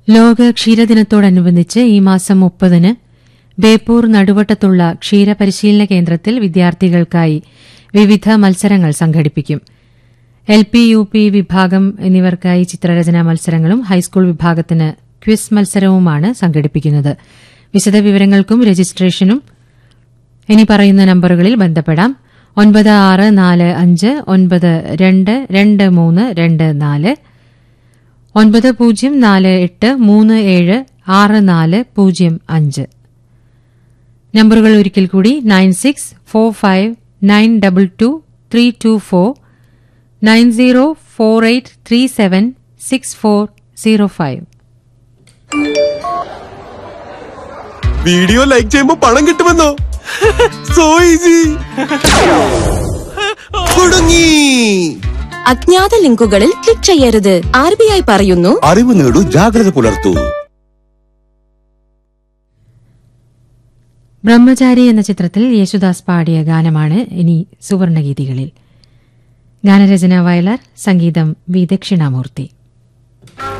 ലോക ക്ഷീരദിനത്തോടനുബന്ധിച്ച് ഈ മാസം മുപ്പതിന് ബേപ്പൂർ നടുവട്ടത്തുള്ള ക്ഷീരപരിശീലന കേന്ദ്രത്തിൽ വിദ്യാർത്ഥികൾക്കായി വിവിധ മത്സരങ്ങൾ സംഘടിപ്പിക്കും എൽ പി യു പി വിഭാഗം എന്നിവർക്കായി ചിത്രരചനാ മത്സരങ്ങളും ഹൈസ്കൂൾ വിഭാഗത്തിന് ക്വിസ് മത്സരവുമാണ് സംഘടിപ്പിക്കുന്നത് വിശദവിവരങ്ങൾക്കും രജിസ്ട്രേഷനും ഇനി പറയുന്ന നമ്പറുകളിൽ ബന്ധപ്പെടാം ഒൻപത് ആറ് നാല് അഞ്ച് ഒൻപത് രണ്ട് രണ്ട് മൂന്ന് രണ്ട് നാല് ഒൻപത് പൂജ്യം നാല് എട്ട് മൂന്ന് ഏഴ് ആറ് നാല് പൂജ്യം അഞ്ച് നമ്പറുകൾ ഒരിക്കൽ കൂടി nine six four five nine double two three two four nine zero four eight three seven six four zero five video like ചെയ്യുമ്പോ പണം കിട്ടുമെന്നോ സോ ഈസി കുടുങ്ങി അജ്ഞാത ലിങ്കുകളിൽ ക്ലിക്ക് ചെയ്യരുത് ആർ ബി ഐ പറയുന്നു അറിവ് നേടൂ ജാഗ്രത പുലർത്തൂ ബ്രഹ്മചാരി എന്ന ചിത്രത്തിൽ യേശുദാസ് പാടിയ ഗാനമാണ് ഇനി സുവർണഗീതികളിൽ ഗാനരചന വയലാർ സംഗീതം വി ദക്ഷിണാമൂർത്തി